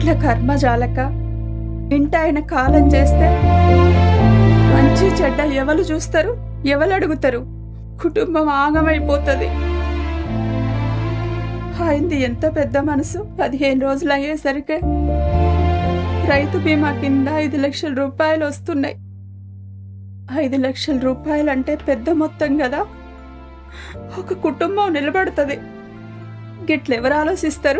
ఇట్లా కర్మ జాలక ఇంట ఆయన కాలం చేస్తే మంచి చెడ్డ ఎవరు చూస్తారు ఎవరు అడుగుతారు కుటుంబం ఆగమైపోతుంది ఆయనది ఎంత పెద్ద మనసు పదిహేను రోజులు అయ్యేసరికి రైతు బీమా కింద ఐదు లక్షల రూపాయలు వస్తున్నాయి ఐదు లక్షల రూపాయలు అంటే పెద్ద మొత్తం కదా ఒక కుటుంబం నిలబడుతుంది గిట్లెవరు ఆలోచిస్తారు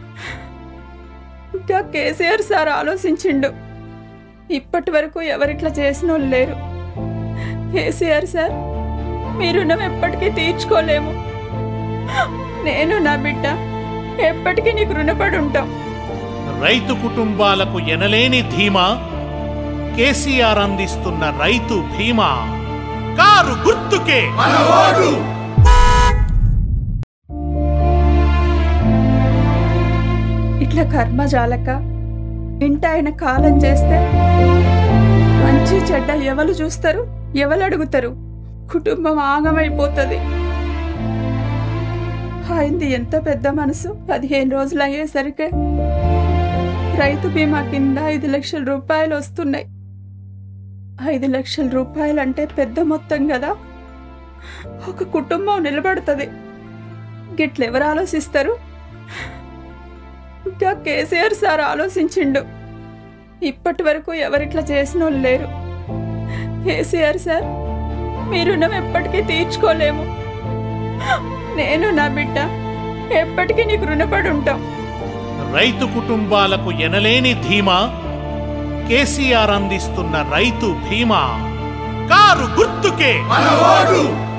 ఇంకా కేసీఆర్ సార్ ఆలోచించిండు ఇప్పటి వరకు ఎవరిట్లా చేసిన వాళ్ళు లేరు కేసీఆర్ సార్ మీ రుణం ఎప్పటికీ తీర్చుకోలేము నేను నా బిడ్డ ఎప్పటికీ నీకు రుణపడి ఉంటాం రైతు కుటుంబాలకు ఎనలేని ధీమా కేసీఆర్ అందిస్తున్న రైతు బీమా కారు గుర్తుకే ఇట్లా కర్మ జాలక ఇంట ఆయన కాలం చేస్తే మంచి చెడ్డ ఎవరు చూస్తారు ఎవరు అడుగుతారు కుటుంబం ఆగమైపోతుంది ఆయనది ఎంత పెద్ద మనసు పదిహేను రోజులు అయ్యేసరికి రైతు బీమా కింద ఐదు లక్షల రూపాయలు వస్తున్నాయి ఐదు లక్షల రూపాయలు అంటే పెద్ద మొత్తం కదా ఒక కుటుంబం నిలబడుతుంది గిట్లెవరు ఆలోచిస్తారు ఇంకా కేసీఆర్ సార్ ఆలోచించిండు ఇప్పటి వరకు ఎవరిట్లా చేసిన వాళ్ళు లేరు కేసీఆర్ సార్ మీ రుణం ఎప్పటికీ తీర్చుకోలేము నేను నా బిడ్డ ఎప్పటికీ నీకు రుణపడి ఉంటాం రైతు కుటుంబాలకు ఎనలేని ధీమా కేసీఆర్ అందిస్తున్న రైతు బీమా కారు గుర్తుకే